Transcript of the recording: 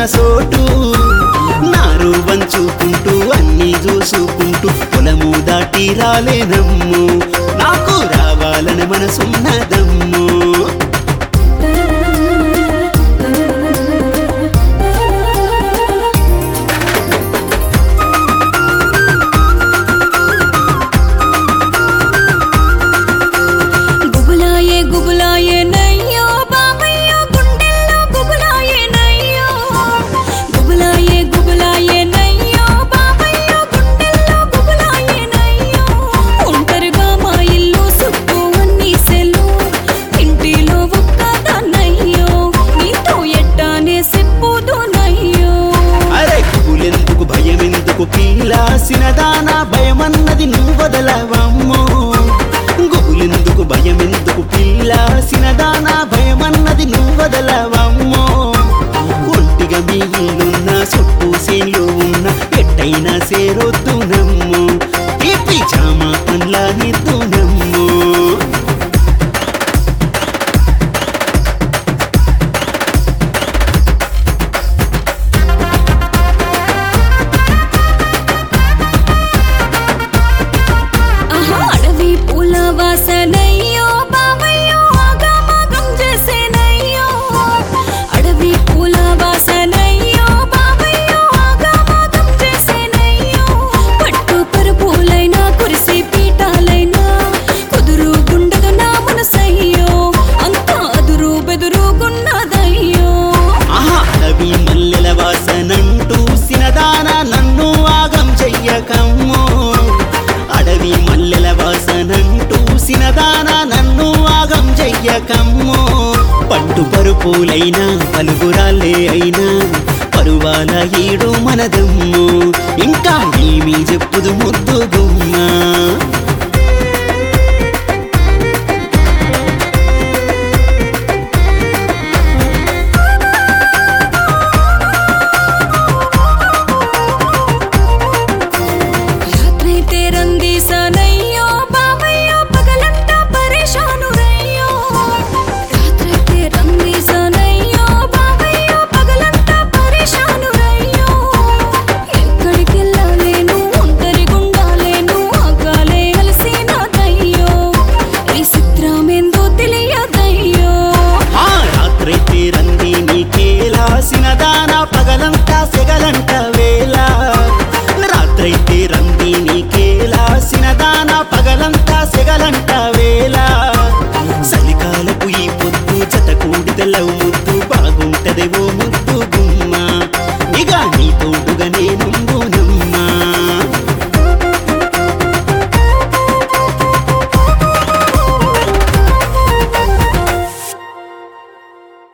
సోటు నారు వంచుకుంటూ అన్నీ చూసుకుంటూ పొలము దాటి రాలేనమ్ము నాకు రావాలని మనసున్నదమ్ము గుబులాయే గుబులాయే నయ్యో బాబయ్యో గుండెల్లో గుబులాయే నయ్యో గుబులాయే గుబులాయే నయ్యో బాబయ్యో గుండెల్లో గుబులాయే నయ్యో ఒంటరిగా మా ఇల్లు చుట్టూ అన్ని సెల్లు ఇంటిలో ఒక్కదాన్నయ్యో నీతో ఎట్టానే చెప్పుదు నయ్యో అరే కులెందుకు భయమెందుకు కీలాసిన దానా భయమన్నది నువ్వు వదలవమ్మో గుబులెందుకు భయమెందుకు పిల్లాసిన దానా భయమన్నది నువ్వు వదలవమ్మో ఒంటిగా మీ ఇల్లున్న చుట్టూ సేన్లు ఉన్న ఎట్టయినా సేరొద్దు నమ్ము ఈ పిజామా పండ్ల నిద్దు నమ్ము ఆహా అడవి పూల వాసనయ్యో బావయ్యో ఆగమాగం చేసేనయ్యో అడవి పూల వాసనయ్యో బావయ్యో ఆగమాగం చేసేనయ్యో పట్టు పరుపులైనా కురిసి పీఠాలైనా కుదురు గుండగ నా మనసయ్యో అంతా అదురు బెదురుగున్నదయ్యో ఆహా అడవి మల్లెల వాసనంటూ సినదాన నన్ను ఆగం చెయ్యకమ్మో అడవి మల్లెల వాసనంటూ సినదాన నన్ను ఆగం చెయ్యకమ్మో పట్టు పరుపులైనా పలుగురాలే అయినా పరువాల ఈడు మనదమ్ము ఇంకా ఏమీ చెప్పుదు ముద్దు గుమ్మా రాత్రైతే రందీసనయ్యో బావయ్యో పగలంతా పరేషాను రయ్యో రాత్రైతే రందీసనయ్యో బావయ్యో పగలంతా పరేషాను రయ్యో ఎక్కడికెళ్ళలేను ఒంటరి గుండాలేను ఆగాలే అలసి నాదయ్యో ఈ చిత్రమేందో తెలియదయ్యో ఆ రాత్రైతే రంది నీకేలాసిన దాన పగలంతా సెగలంట